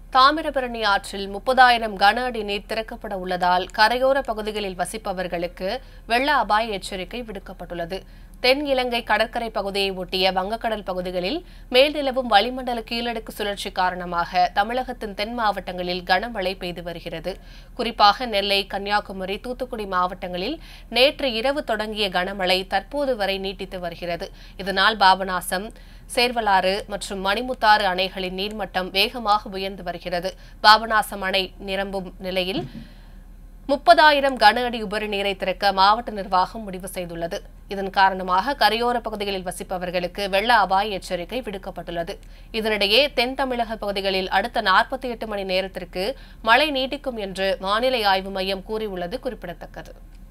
தாமிரபரணி ஆற்றில் முப்பதாயிரம் கன அடி நீர் திறக்கப்பட உள்ளதால் கரையோர பகுதிகளில் வசிப்பவர்களுக்கு வெள்ள அபாய எச்சரிக்கை விடுக்கப்பட்டுள்ளது தென் இலங்கை கடற்கரை பகுதியை ஒட்டிய வங்கக்கடல் பகுதிகளில் மேல் நிலவும் வளிமண்டல கீழடுக்கு சுழற்சி காரணமாக தமிழகத்தின் தென் மாவட்டங்களில் கனமழை பெய்து வருகிறது குறிப்பாக நெல்லை கன்னியாகுமரி தூத்துக்குடி மாவட்டங்களில் நேற்று இரவு தொடங்கிய கனமழை தற்போது வரை நீட்டித்து வருகிறது இதனால் பாபநாசம் சேர்வலாறு மற்றும் மணிமுத்தாறு அணைகளின் நீர்மட்டம் வேகமாக உயர்ந்து வருகிறது பாபநாசம் அணை நிரம்பும் நிலையில் முப்பதாயிரம் கன அடி உபரி நீரை திறக்க மாவட்ட நிர்வாகம் முடிவு செய்துள்ளது இதன் காரணமாக கரையோர பகுதிகளில் வசிப்பவர்களுக்கு வெள்ள அபாய எச்சரிக்கை விடுக்கப்பட்டுள்ளது இதனிடையே தென் தமிழக பகுதிகளில் அடுத்த நாற்பத்தி எட்டு மணி நேரத்திற்கு மழை நீடிக்கும் என்று வானிலை ஆய்வு மையம் கூறியுள்ளது குறிப்பிடத்தக்கது